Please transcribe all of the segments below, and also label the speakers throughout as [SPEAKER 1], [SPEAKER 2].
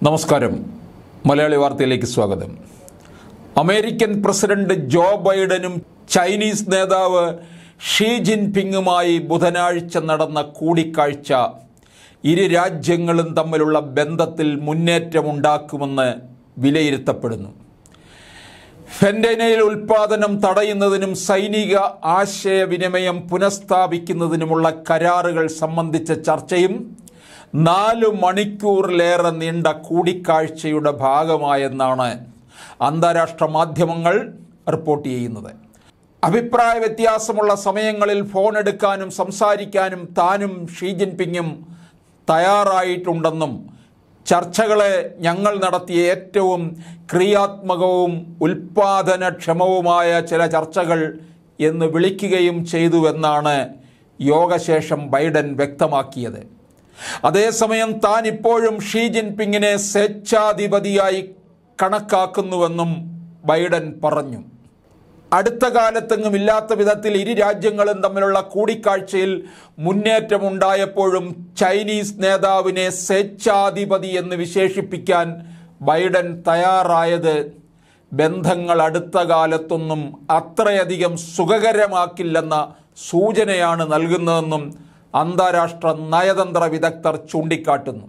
[SPEAKER 1] നമസ്കാരം മലയാളി വാർത്തയിലേക്ക് സ്വാഗതം അമേരിക്കൻ പ്രസിഡന്റ് ജോ ബൈഡനും ചൈനീസ് നേതാവ് ഷീ ജിൻപിങ്ങുമായി ബുധനാഴ്ച നടന്ന കൂടിക്കാഴ്ച ഇരു രാജ്യങ്ങളും തമ്മിലുള്ള ബന്ധത്തിൽ മുന്നേറ്റമുണ്ടാക്കുമെന്ന് വിലയിരുത്തപ്പെടുന്നു ഫെൻഡനൈൽ ഉൽപാദനം തടയുന്നതിനും സൈനിക ആശയവിനിമയം പുനഃസ്ഥാപിക്കുന്നതിനുമുള്ള കരാറുകൾ സംബന്ധിച്ച ചർച്ചയും നാലു മണിക്കൂറിലേറെ നീണ്ട കൂടിക്കാഴ്ചയുടെ ഭാഗമായെന്നാണ് അന്താരാഷ്ട്ര മാധ്യമങ്ങൾ റിപ്പോർട്ട് ചെയ്യുന്നത് അഭിപ്രായ വ്യത്യാസമുള്ള സമയങ്ങളിൽ ഫോൺ എടുക്കാനും സംസാരിക്കാനും താനും ഷീ ജിൻപിങ്ങും തയ്യാറായിട്ടുണ്ടെന്നും ചർച്ചകളെ ഞങ്ങൾ നടത്തിയ ഏറ്റവും ക്രിയാത്മകവും ഉൽപാദനക്ഷമവുമായ ചില ചർച്ചകൾ എന്ന് വിളിക്കുകയും ചെയ്തുവെന്നാണ് യോഗശേഷം ബൈഡൻ വ്യക്തമാക്കിയത് അതേസമയം താൻ ഇപ്പോഴും ഷീ ജിൻപിങ്ങിനെ സ്വേച്ഛാധിപതിയായി കണക്കാക്കുന്നുവെന്നും ബൈഡൻ പറഞ്ഞു അടുത്ത കാലത്തെങ്ങും ഇല്ലാത്ത വിധത്തിൽ ഇരു രാജ്യങ്ങളും തമ്മിലുള്ള കൂടിക്കാഴ്ചയിൽ മുന്നേറ്റമുണ്ടായപ്പോഴും ചൈനീസ് നേതാവിനെ സ്വേച്ഛാധിപതി എന്ന് വിശേഷിപ്പിക്കാൻ ബൈഡൻ തയ്യാറായത് ബന്ധങ്ങൾ അടുത്ത കാലത്തൊന്നും അത്രയധികം സുഖകരമാക്കില്ലെന്ന സൂചനയാണ് നൽകുന്നതെന്നും അന്താരാഷ്ട്ര നയതന്ത്ര വിദഗ്ധർ ചൂണ്ടിക്കാട്ടുന്നു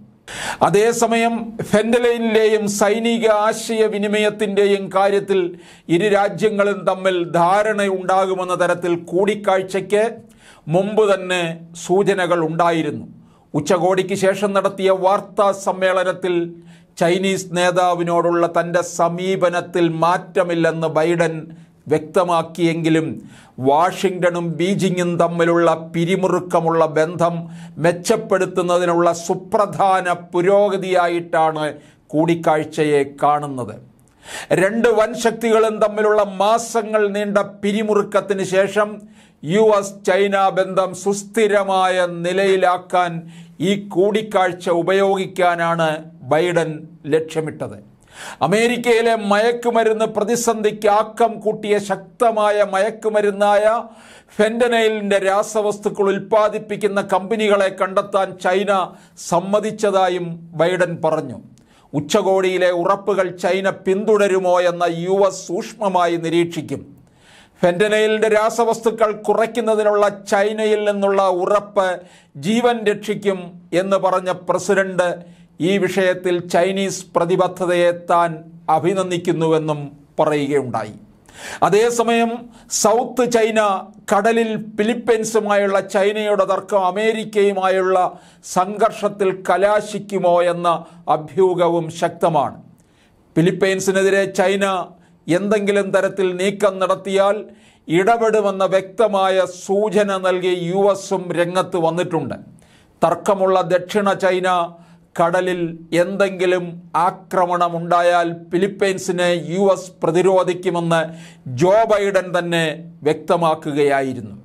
[SPEAKER 1] അതേസമയം ഫെൻഡലൈനിലെയും സൈനിക ആശയവിനിമയത്തിൻ്റെയും കാര്യത്തിൽ ഇരു രാജ്യങ്ങളും തമ്മിൽ ധാരണയുണ്ടാകുമെന്ന തരത്തിൽ കൂടിക്കാഴ്ചയ്ക്ക് മുമ്പ് തന്നെ സൂചനകൾ ഉണ്ടായിരുന്നു ഉച്ചകോടിക്ക് ശേഷം നടത്തിയ വാർത്താ സമ്മേളനത്തിൽ ചൈനീസ് നേതാവിനോടുള്ള തൻ്റെ സമീപനത്തിൽ മാറ്റമില്ലെന്ന് ബൈഡൻ വ്യക്തമാക്കിയെങ്കിലും വാഷിങ്ടണും ബീജിങ്ങും തമ്മിലുള്ള പിരിമുറുക്കമുള്ള ബന്ധം മെച്ചപ്പെടുത്തുന്നതിനുള്ള സുപ്രധാന പുരോഗതിയായിട്ടാണ് കൂടിക്കാഴ്ചയെ കാണുന്നത് രണ്ട് വൻശക്തികളും തമ്മിലുള്ള മാസങ്ങൾ നീണ്ട പിരിമുറുക്കത്തിന് ശേഷം യു എസ് ചൈന ബന്ധം സുസ്ഥിരമായ നിലയിലാക്കാൻ ഈ കൂടിക്കാഴ്ച ഉപയോഗിക്കാനാണ് ബൈഡൻ ലക്ഷ്യമിട്ടത് അമേരിക്കയിലെ മയക്കുമരുന്ന് പ്രതിസന്ധിക്ക് ആക്കം കൂട്ടിയ ശക്തമായ മയക്കുമരുന്നായ ഫെൻഡനൈലിൻ്റെ രാസവസ്തുക്കൾ ഉൽപ്പാദിപ്പിക്കുന്ന കമ്പനികളെ കണ്ടെത്താൻ ചൈന സമ്മതിച്ചതായും ബൈഡൻ പറഞ്ഞു ഉച്ചകോടിയിലെ ഉറപ്പുകൾ ചൈന പിന്തുടരുമോ എന്ന യു എസ് സൂക്ഷ്മമായി നിരീക്ഷിക്കും ഫെൻഡനൈലിൻ്റെ രാസവസ്തുക്കൾ കുറയ്ക്കുന്നതിനുള്ള ചൈനയിൽ നിന്നുള്ള ഉറപ്പ് ജീവൻ രക്ഷിക്കും എന്ന് പറഞ്ഞ പ്രസിഡന്റ് ഈ വിഷയത്തിൽ ചൈനീസ് പ്രതിബദ്ധതയെ താൻ അഭിനന്ദിക്കുന്നുവെന്നും പറയുകയുണ്ടായി അതേസമയം സൗത്ത് ചൈന കടലിൽ ഫിലിപ്പൈൻസുമായുള്ള ചൈനയുടെ തർക്കം അമേരിക്കയുമായുള്ള സംഘർഷത്തിൽ കലാശിക്കുമോ എന്ന അഭ്യൂഹവും ശക്തമാണ് ഫിലിപ്പൈൻസിനെതിരെ ചൈന എന്തെങ്കിലും തരത്തിൽ നീക്കം നടത്തിയാൽ ഇടപെടുമെന്ന വ്യക്തമായ സൂചന നൽകി യു എസും രംഗത്ത് വന്നിട്ടുണ്ട് തർക്കമുള്ള ദക്ഷിണ ചൈന കടലിൽ എന്തെങ്കിലും ആക്രമണമുണ്ടായാൽ ഫിലിപ്പൈൻസിനെ യു എസ് പ്രതിരോധിക്കുമെന്ന് ജോ ബൈഡൻ തന്നെ വ്യക്തമാക്കുകയായിരുന്നു